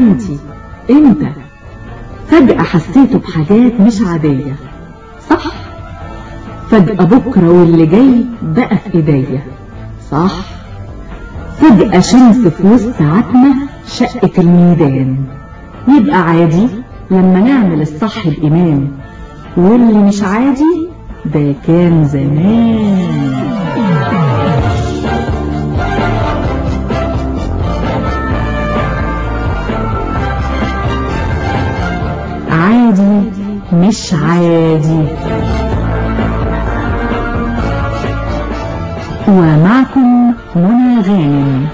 انتي انت فجأة حسيته بحاجات مش عادية صح فجأة بكرة واللي جاي بقى في ايديا صح فجأة شمس في وسط عتمة شقة الميدان يبقى عادي لما نعمل الصح بإيمان واللي مش عادي ده كان زمان عادي مش عادي ومعكم منى غانم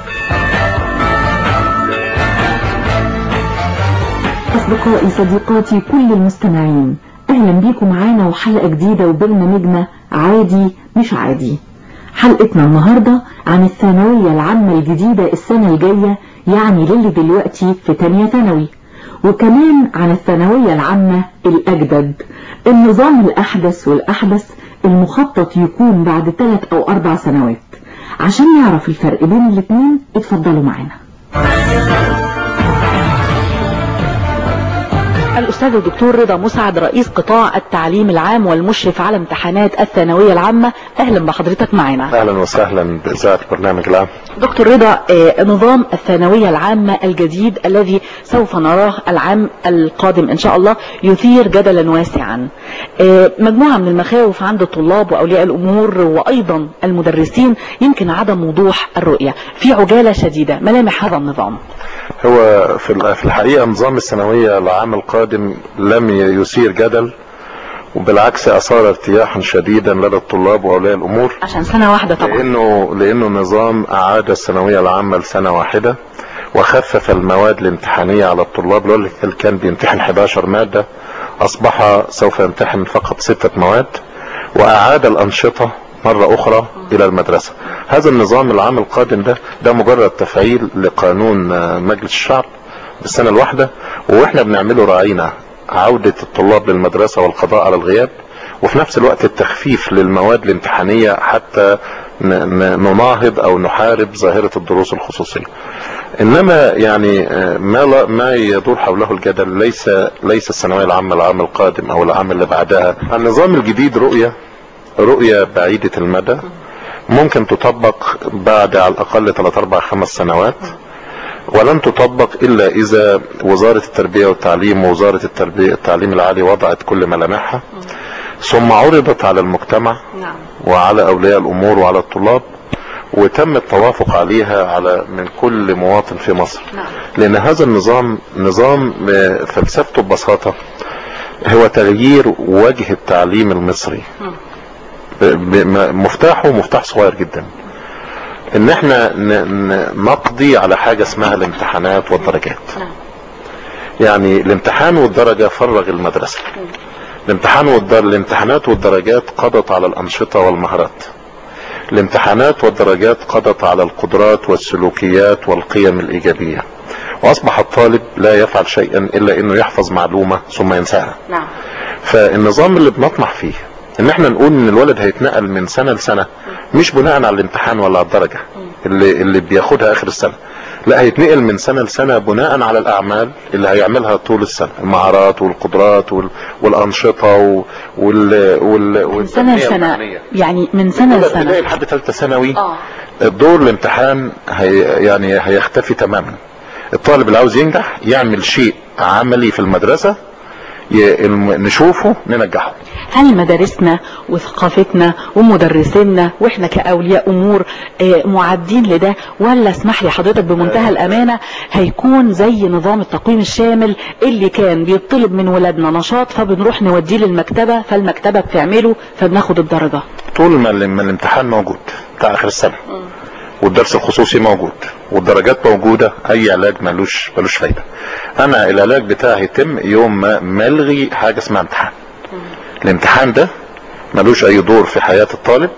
أصدقائي صديقاتي كل المستمعين أهلا بيكم معانا وحلقة جديدة وبرنامجنا عادي مش عادي حلقتنا النهاردة عن الثانوية العامة الجديدة السنة الجاية يعني للي دلوقتي في تانية ثانوي وكمان عن الثانوية العامة الأجدد النظام الأحدث والأحدث المخطط يكون بعد ثلاث أو أربع سنوات عشان نعرف الفرق بين الاثنين اتفضلوا معنا الأستاذ الدكتور رضا مسعد رئيس قطاع التعليم العام والمشرف على امتحانات الثانوية العامة أهلا بحضرتك معنا اهلا وسهلا باذاعه البرنامج العام دكتور رضا آه، نظام الثانوية العامة الجديد الذي سوف نراه العام القادم إن شاء الله يثير جدلا واسعا آه، مجموعة من المخاوف عند الطلاب وأولياء الأمور وأيضا المدرسين يمكن عدم وضوح الرؤية في عجالة شديدة ملامح هذا النظام هو في ال- في الحقيقه نظام الثانويه العام القادم لم يثير جدل وبالعكس اثار ارتياحا شديدا لدى الطلاب واولياء الامور عشان سنة واحدة طبعا لانه لانه نظام اعاد الثانويه العامه لسنه واحده وخفف المواد الامتحانيه على الطلاب لو اللي كان بيمتحن 11 ماده اصبح سوف يمتحن فقط سته مواد واعاد الانشطه مرة اخرى الى المدرسة هذا النظام العام القادم ده ده مجرد تفعيل لقانون آه، مجلس الشعب بالسنة الواحدة واحنا بنعمله راعينا عودة الطلاب للمدرسة والقضاء على الغياب وفي نفس الوقت التخفيف للمواد الامتحانية حتى ن- ن- نناهض او نحارب ظاهرة الدروس الخصوصية انما يعني آه، ما لا ما يدور حوله الجدل ليس ليس الثانوية العامة العام القادم او العام اللي بعدها النظام الجديد رؤية رؤية بعيدة المدى ممكن تطبق بعد على الاقل 3 4 5 سنوات ولن تطبق الا اذا وزارة التربية والتعليم ووزارة التربية التعليم العالي وضعت كل ملامحها ثم عرضت على المجتمع نعم وعلى اولياء الامور وعلى الطلاب وتم التوافق عليها على من كل مواطن في مصر نعم لان هذا النظام نظام آه، فلسفته ببساطة هو تغيير وجه التعليم المصري مم. ب- ب- م- مفتاحه مفتاح صغير جدا ان احنا ن- ن- نقضي على حاجة اسمها الامتحانات والدرجات نعم يعني الامتحان والدرجة فرغ المدرسة الامتحان والدر... الامتحانات والدرجات قضت على الانشطة والمهارات الامتحانات والدرجات قضت على القدرات والسلوكيات والقيم الايجابية واصبح الطالب لا يفعل شيئا الا انه يحفظ معلومة ثم ينساها نعم فالنظام اللي بنطمح فيه ان احنا نقول ان الولد هيتنقل من سنة لسنة مش بناء على الامتحان ولا على الدرجة اللي, اللي بياخدها اخر السنة لا هيتنقل من سنة لسنة بناء على الاعمال اللي هيعملها طول السنة المهارات والقدرات وال... والانشطة و... وال... وال... من سنة والتنمية لسنة المهنية. يعني من سنة من أولى ابتدائي لسنة لحد ثالثة ثانوي اه الدور الامتحان هي يعني هيختفي تماما الطالب اللي عاوز ينجح يعمل شيء عملي في المدرسة ي... الم- نشوفه ننجحه هل مدارسنا وثقافتنا ومدرسينا واحنا كاولياء امور آه، معدين لده ولا اسمح لي حضرتك بمنتهى الامانه هيكون زي نظام التقويم الشامل اللي كان بيطلب من ولادنا نشاط فبنروح نوديه للمكتبه فالمكتبه بتعمله فبناخد الدرجه طول ما ال- ما الامتحان موجود بتاع اخر السنة والدرس الخصوصي موجود والدرجات موجودة اي علاج ملوش ملوش فايدة انا العلاج بتاعي يتم يوم ما ملغي حاجة اسمها امتحان الامتحان ده ملوش اي دور في حياة الطالب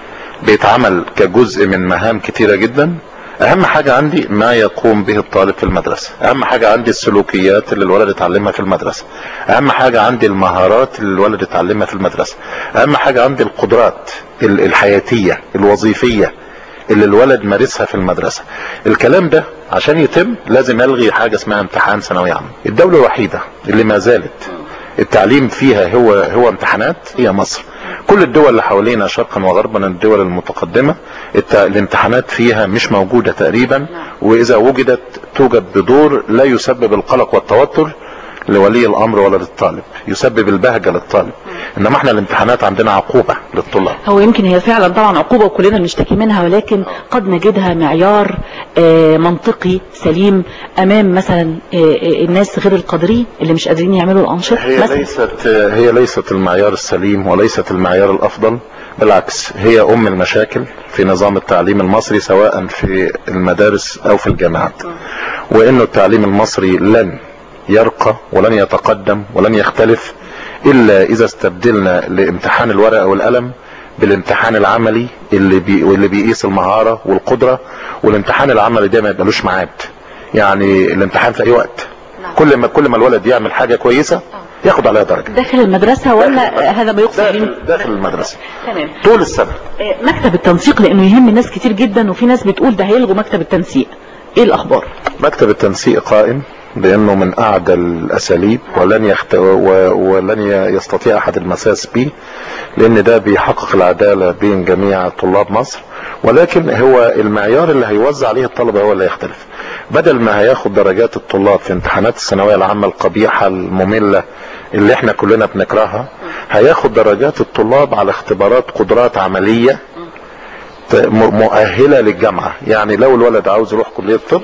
بيتعمل كجزء من مهام كتيرة جدا اهم حاجة عندي ما يقوم به الطالب في المدرسة اهم حاجة عندي السلوكيات اللي الولد اتعلمها في المدرسة اهم حاجة عندي المهارات اللي الولد اتعلمها في المدرسة اهم حاجة عندي القدرات ال- الحياتية الوظيفية اللي الولد مارسها في المدرسة الكلام ده عشان يتم لازم يلغي حاجة اسمها امتحان ثانوية عامة الدولة الوحيدة اللي ما زالت التعليم فيها هو هو امتحانات هي مصر كل الدول اللي حوالينا شرقا وغربا الدول المتقدمة الت- الامتحانات فيها مش موجودة تقريبا واذا وجدت توجد بدور لا يسبب القلق والتوتر لولي الامر ولا للطالب يسبب البهجة للطالب انما احنا الامتحانات عندنا عقوبة للطلاب هو يمكن هي فعلا طبعا عقوبة وكلنا بنشتكي منها ولكن قد نجدها معيار آه، منطقي سليم امام مثلا آه، آه، الناس غير القادرين اللي مش قادرين يعملوا الانشطة هي مثلا ليست هي ليست المعيار السليم وليست المعيار الافضل بالعكس هي ام المشاكل في نظام التعليم المصري سواء في المدارس او في الجامعات وانه التعليم المصري لن يرقى ولن يتقدم ولن يختلف الا اذا استبدلنا لامتحان الورقه والقلم بالامتحان العملي اللي بي واللي بيقيس المهاره والقدره والامتحان العملي ده ما يبقالوش ميعاد يعني الامتحان في اي وقت كل ما كل ما الولد يعمل حاجه كويسه ياخد عليها درجه داخل المدرسة ولا آه، هذا ما يقصد به داخل, داخل المدرسه تمام طول السنه آه، مكتب التنسيق لانه يهم ناس كتير جدا وفي ناس بتقول ده هيلغوا مكتب التنسيق ايه الاخبار مكتب التنسيق قائم بانه من اعدى الاساليب ولن يخت... و... ولن ي- يستطيع احد المساس به لان ده بيحقق العدالة بين جميع طلاب مصر ولكن هو المعيار اللي هيوزع عليه الطلبة هو اللي يختلف بدل ما هياخد درجات الطلاب في امتحانات الثانوية العامة القبيحة المملة اللي احنا كلنا بنكرهها هياخد درجات الطلاب على اختبارات قدرات عملية ت- م- مؤهلة للجامعة يعني لو الولد عاوز يروح كلية طب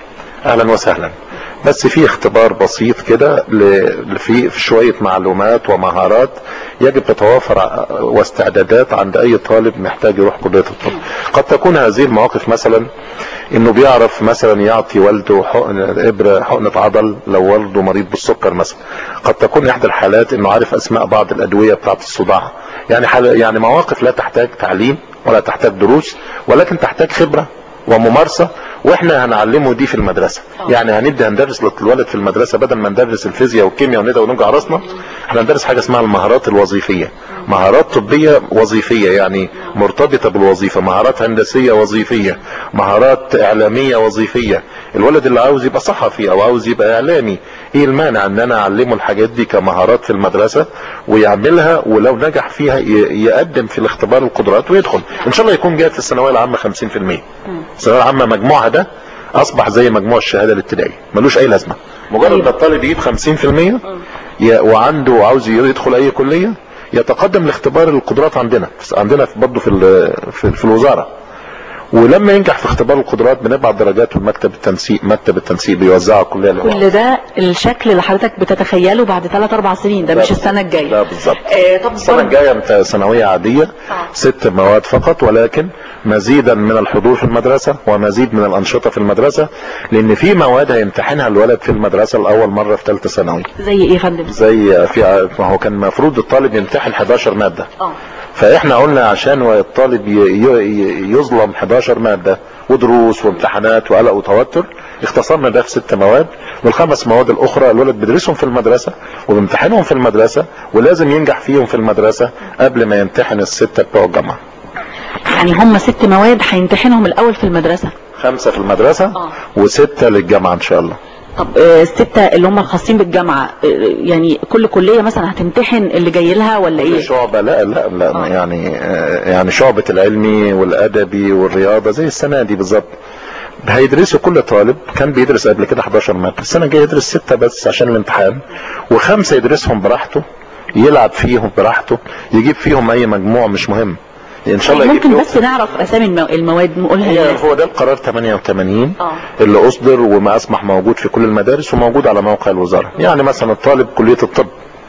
اهلا وسهلا بس في اختبار بسيط كده ل- في في شوية معلومات ومهارات يجب تتوافر ع- واستعدادات عند اي طالب محتاج يروح كلية الطب قد تكون هذه المواقف مثلا انه بيعرف مثلا يعطي والده حقن ابرة حقنة عضل لو والده مريض بالسكر مثلا قد تكون احدى الحالات انه عارف اسماء بعض الادوية بتاعت الصداع يعني حال يعني مواقف لا تحتاج تعليم ولا تحتاج دروس ولكن تحتاج خبرة وممارسة واحنا هنعلمه دي في المدرسة يعني هنبدا هندرس للولد في المدرسة بدل ما ندرس الفيزياء والكيمياء وندى ونوجع راسنا احنا هندرس حاجة اسمها المهارات الوظيفية مهارات طبية وظيفية يعني مرتبطة بالوظيفة مهارات هندسية وظيفية مهارات اعلامية وظيفية الولد اللي عاوز يبقى صحفي او عاوز يبقى اعلامي ايه المانع ان انا اعلمه الحاجات دي كمهارات في المدرسة ويعملها ولو نجح فيها ي- يقدم في الاختبار القدرات ويدخل ان شاء الله يكون جايب في الثانوية العامة 50% الثانوية العامة مجموعها ده اصبح زي مجموع الشهادة الابتدائي ملوش اي لازمة مجرد ما الطالب يجيب 50% ي- وعنده عاوز يدخل اي كلية يتقدم لاختبار القدرات عندنا عندنا في- برضه في ال- في في الوزارة ولما ينجح في اختبار القدرات بنبعت درجاته لمكتب التنسيق مكتب التنسيق بيوزعها كلها للوزارة. كل ده الشكل اللي حضرتك بتتخيله بعد 3 4 سنين ده مش السنة الجاية لا بالظبط آه، طب السنة برضه- الجاية انت ثانوية عادية ست مواد فقط ولكن مزيدا من الحضور في المدرسة ومزيد من الأنشطة في المدرسة لأن في مواد هيمتحنها الولد في المدرسة لأول مرة في ثالثة ثانوي زي ايه يا فندم زي في ما هو كان المفروض الطالب يمتحن 11 مادة اه فاحنا قلنا عشان الطالب ي- ي- يظلم 11 مادة ودروس وامتحانات وقلق وتوتر اختصرنا ده في ست مواد والخمس مواد الاخرى الولد بيدرسهم في المدرسة وبيمتحنهم في المدرسة ولازم ينجح فيهم في المدرسة قبل ما يمتحن الستة بتوع الجامعة يعني هم ست مواد هيمتحنهم الاول في المدرسة خمسة في المدرسة آه. وستة للجامعة ان شاء الله طب آه، الستة اللي هم الخاصين بالجامعة آه، يعني كل كلية مثلا هتمتحن اللي جاي لها ولا ايه شعبة لا لا لا آه. يعني آه، يعني شعبة العلمي والادبي والرياضة زي السنة دي بالظبط هيدرسوا كل طالب كان بيدرس قبل كده 11 مادة السنة الجاية يدرس ستة بس عشان الامتحان وخمسة يدرسهم براحته يلعب فيهم براحته يجيب فيهم اي مجموع مش مهم ان شاء الله يجيب ممكن فيهم بس نعرف اسامي المو- المواد نقولها هي للناس هو ده القرار 88 اه اللي اصدر وما اصبح موجود في كل المدارس وموجود على موقع الوزارة يعني مثلا الطالب كلية الطب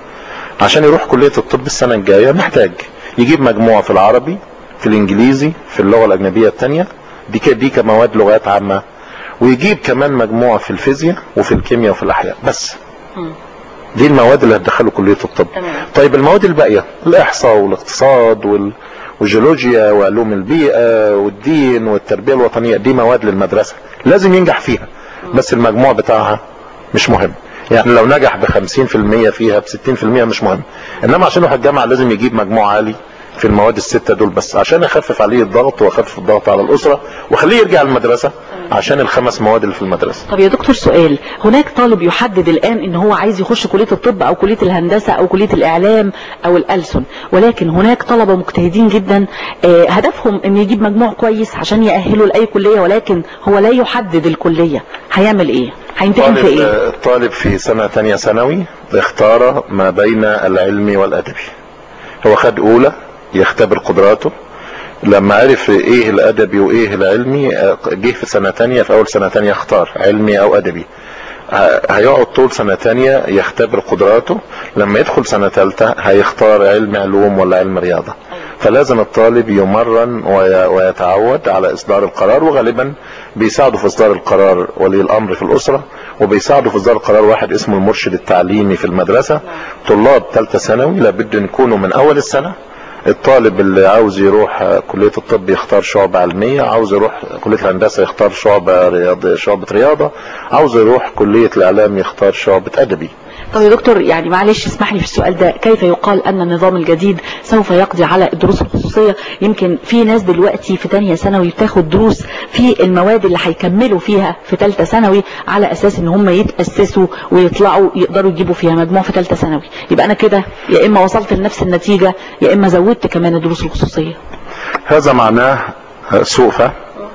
عشان يروح كلية الطب السنة الجاية محتاج يجيب مجموعة في العربي في الانجليزي في اللغة الاجنبية التانية دي ك- دي كمواد لغات عامة ويجيب كمان مجموعة في الفيزياء وفي الكيمياء وفي الاحياء بس مم. دي المواد اللي هتدخله كلية الطب تمام. طيب المواد الباقية الاحصاء والاقتصاد وال... والجيولوجيا وعلوم البيئة والدين والتربية الوطنية دي مواد للمدرسة لازم ينجح فيها بس المجموع بتاعها مش مهم يعني لو نجح ب 50% فيها ب 60% مش مهم انما عشان يروح الجامعة لازم يجيب مجموع عالي في المواد الستة دول بس عشان اخفف عليه الضغط واخفف الضغط على الاسرة واخليه يرجع المدرسة عشان الخمس مواد اللي في المدرسة طب يا دكتور سؤال هناك طالب يحدد الآن ان هو عايز يخش كلية الطب او كلية الهندسة او كلية الاعلام او الألسن ولكن هناك طلبة مجتهدين جدا آه، هدفهم ان يجيب مجموع كويس عشان يأهله لأي كلية ولكن هو لا يحدد الكلية هيعمل ايه هيمتحن في الطالب ايه الطالب في سنة تانية ثانوي اختار ما بين العلمي والادبي هو خد اولى يختبر قدراته لما عرف ايه الادبي وايه العلمي اه، جه في سنة تانية في اول سنة تانية اختار علمي او ادبي ه- هيقعد طول سنة تانية يختبر قدراته لما يدخل سنة تالتة هيختار علم علوم ولا علم رياضة فلازم الطالب يمرن وي- ويتعود على اصدار القرار وغالبا بيساعده في اصدار القرار ولي الامر في الاسرة وبيساعده في اصدار القرار واحد اسمه المرشد التعليمي في المدرسة طلاب ثالثة ثانوي لابد ان يكونوا من اول السنة الطالب اللي عاوز يروح آه، كلية الطب يختار شعبة علمية عاوز يروح كلية الهندسة يختار شعبة رياضة شعبة رياضة عاوز يروح كلية الاعلام يختار شعبة ادبي طب يا دكتور يعني معلش اسمح لي في السؤال ده كيف يقال ان النظام الجديد سوف يقضي على الدروس الخصوصية يمكن في ناس دلوقتي في تانية ثانوي بتاخد دروس في المواد اللي هيكملوا فيها في تالتة ثانوي على اساس ان هم يتأسسوا ويطلعوا يقدروا يجيبوا فيها مجموع في تالتة ثانوي يبقى انا كده يا اما وصلت لنفس النتيجة يا اما زودت كمان الدروس الخصوصية هذا معناه سوء فهم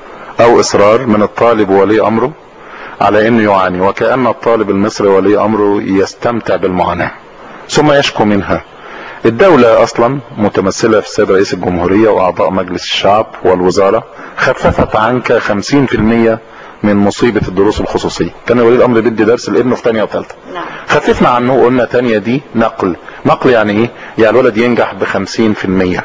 او اصرار من الطالب وولي امره على انه يعاني وكأن الطالب المصري ولي امره يستمتع بالمعاناة ثم يشكو منها الدولة اصلا متمثلة في السيد رئيس الجمهورية واعضاء مجلس الشعب والوزارة خففت عنك 50% من مصيبة الدروس الخصوصية كان ولي الامر بيدي درس لابنه في تانية وثالثة نعم خففنا عنه وقلنا تانية دي نقل نقل يعني ايه يعني الولد ينجح بخمسين في المية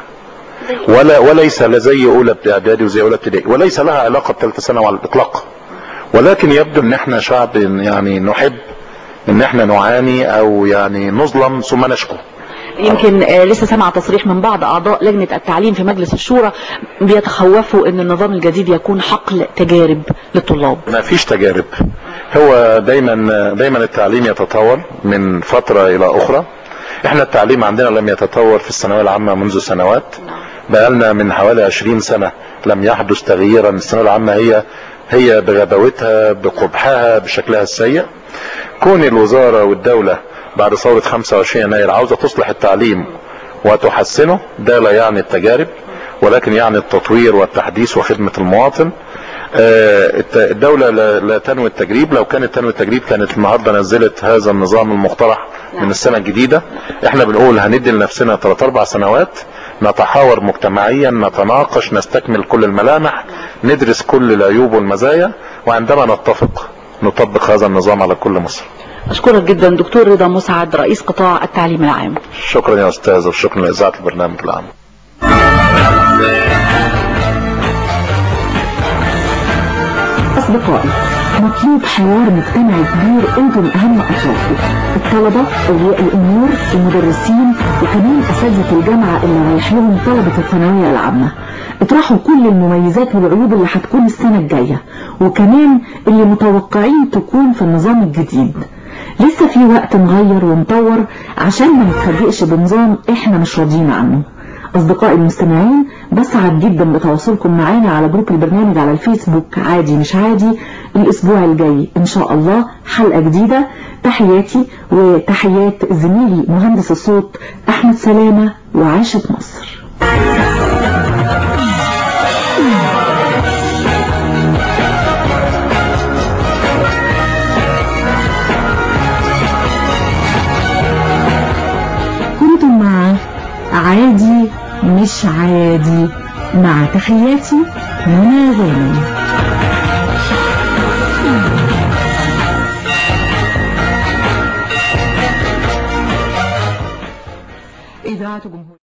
ولا وليس لا زي اولى اعدادي وزي اولى ابتدائي وليس لها علاقه بثالثه ثانوي على الاطلاق ولكن يبدو ان احنا شعب يعني نحب ان احنا نعاني او يعني نظلم ثم نشكو يمكن آه، لسه سمع تصريح من بعض اعضاء لجنة التعليم في مجلس الشورى بيتخوفوا ان النظام الجديد يكون حقل تجارب للطلاب ما فيش تجارب هو دايما دايما التعليم يتطور من فترة الى اخرى احنا التعليم عندنا لم يتطور في الثانوية العامة منذ سنوات بقالنا من حوالي 20 سنة لم يحدث تغييرا الثانوية العامة هي هي بغباوتها بقبحها بشكلها السيء كون الوزارة والدولة بعد ثورة 25 يناير عاوزة تصلح التعليم وتحسنه ده لا يعني التجارب ولكن يعني التطوير والتحديث وخدمة المواطن آه، الت- الدولة لا لا تنوي التجريب لو كانت تنوي التجريب كانت النهاردة نزلت هذا النظام المقترح من السنة الجديدة احنا بنقول هندي لنفسنا 3 4 سنوات نتحاور مجتمعيا نتناقش نستكمل كل الملامح ندرس كل العيوب والمزايا وعندما نتفق نطبق هذا النظام على كل مصر اشكرك جدا دكتور رضا مسعد رئيس قطاع التعليم العام شكرا يا استاذ وشكرا لاذاعه البرنامج العام أصدقائي مطلوب حوار مجتمعي كبير أنتم أهم أطرافه الطلبة أولياء الأمور المدرسين وكمان أساتذة الجامعة اللي رايح لهم طلبة الثانوية العامة اطرحوا كل المميزات والعيوب اللي هتكون السنة الجاية وكمان اللي متوقعين تكون في النظام الجديد لسه في وقت نغير ونطور عشان ما نتفاجئش بنظام احنا مش راضيين عنه أصدقائي المستمعين بسعد جدا بتواصلكم معانا على جروب البرنامج على الفيسبوك عادي مش عادي الأسبوع الجاي إن شاء الله حلقة جديدة تحياتي وتحيات زميلي مهندس الصوت أحمد سلامة وعاشة مصر كنتم مع عادي مش عادي مع تحياتي منى غانم إذاعة جمهورية